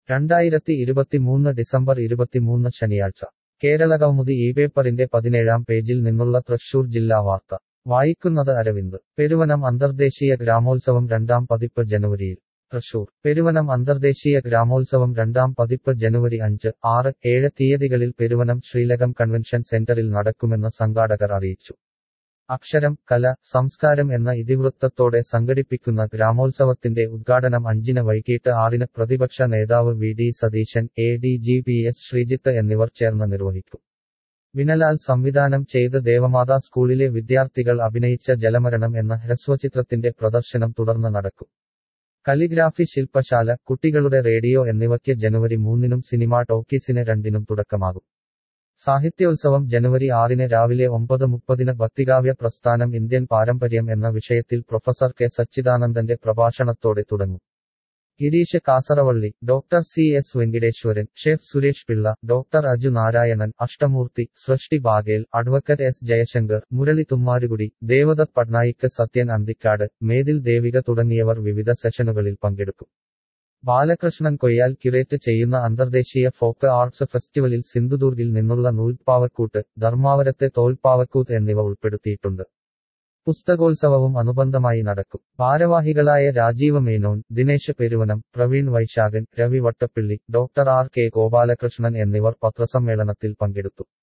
രണ്ടായിരത്തി ഇരുപത്തിമൂന്ന് ഡിസംബർ ഇരുപത്തിമൂന്ന് ശനിയാഴ്ച കേരള കൗമുദി ഈ പേപ്പറിന്റെ പതിനേഴാം പേജിൽ നിന്നുള്ള തൃശൂർ ജില്ലാ വാർത്ത വായിക്കുന്നത് അരവിന്ദ് പെരുവനം അന്തർദേശീയ ഗ്രാമോത്സവം രണ്ടാം പതിപ്പ് ജനുവരിയിൽ തൃശൂർ പെരുവനം അന്തർദേശീയ ഗ്രാമോത്സവം രണ്ടാം പതിപ്പ് ജനുവരി അഞ്ച് ആറ് ഏഴ് തീയതികളിൽ പെരുവനം ശ്രീലകം കൺവെൻഷൻ സെന്ററിൽ നടക്കുമെന്ന് സംഘാടകർ അറിയിച്ചു അക്ഷരം കല സംസ്കാരം എന്ന ഇതിവൃത്തത്തോടെ സംഘടിപ്പിക്കുന്ന ഗ്രാമോത്സവത്തിന്റെ ഉദ്ഘാടനം അഞ്ചിന് വൈകിട്ട് ആറിന് പ്രതിപക്ഷ നേതാവ് V D Satheesan A D G P S Sreejith എന്നിവർ ചേർന്ന് നിർവഹിക്കും വിനലാൽ സംവിധാനം ചെയ്ത് ദേവമാതാ സ്കൂളിലെ വിദ്യാർത്ഥികൾ അഭിനയിച്ച ജലമരണം എന്ന ഹ്രസ്വചിത്രത്തിന്റെ പ്രദർശനം തുടർന്ന് നടക്കും കലിഗ്രാഫി ശില്പശാല കുട്ടികളുടെ റേഡിയോ എന്നിവയ്ക്ക് ജനുവരി മൂന്നിനും സിനിമാ ടോക്കീസിന് രണ്ടിനും തുടക്കമാകും സാഹിത്യോത്സവം ജനുവരി ആറിന് രാവിലെ ഒമ്പത് മുപ്പതിന് ഭക്തികാവ്യ പ്രസ്ഥാനം ഇന്ത്യൻ പാരമ്പര്യം എന്ന വിഷയത്തിൽ പ്രൊഫസർ കെ സച്ചിദാനന്ദന്റെ പ്രഭാഷണത്തോടെ തുടങ്ങും Girish Kasaravalli doctor C S Venkiteswaran chef Suresh Pillai doctor Aju Narayanan Ashtamoorthy Srishti Bagel advocate S Jayasankar Muralee Thummarukudy Devdutt Pattanaik Sathyan Anthikad Methil Devika തുടങ്ങിയവർ വിവിധ സെഷനുകളിൽ പങ്കെടുക്കും ബാലകൃഷ്ണൻ കൊയ്യാൽ ക്യുറേറ്റ് ചെയ്യുന്ന അന്തർദേശീയ ഫോക്ക് ആർട്സ് ഫെസ്റ്റിവലിൽ സിന്ധുദുർഗിൽ നിന്നുള്ള നൂൽപ്പാവക്കൂട്ട് ധർമാവരത്തെ തോൽപ്പാവക്കൂത്ത് എന്നിവ ഉൾപ്പെടുത്തിയിട്ടുണ്ട് പുസ്തകോത്സവവും അനുബന്ധമായി നടക്കും ഭാരവാഹികളായ Rajeev Menon Dinesh Peruvanam Praveen Vaisakhan Ravi Vattappilly doctor R K Gopalakrishnan എന്നിവർ പത്രസമ്മേളനത്തിൽ പങ്കെടുത്തു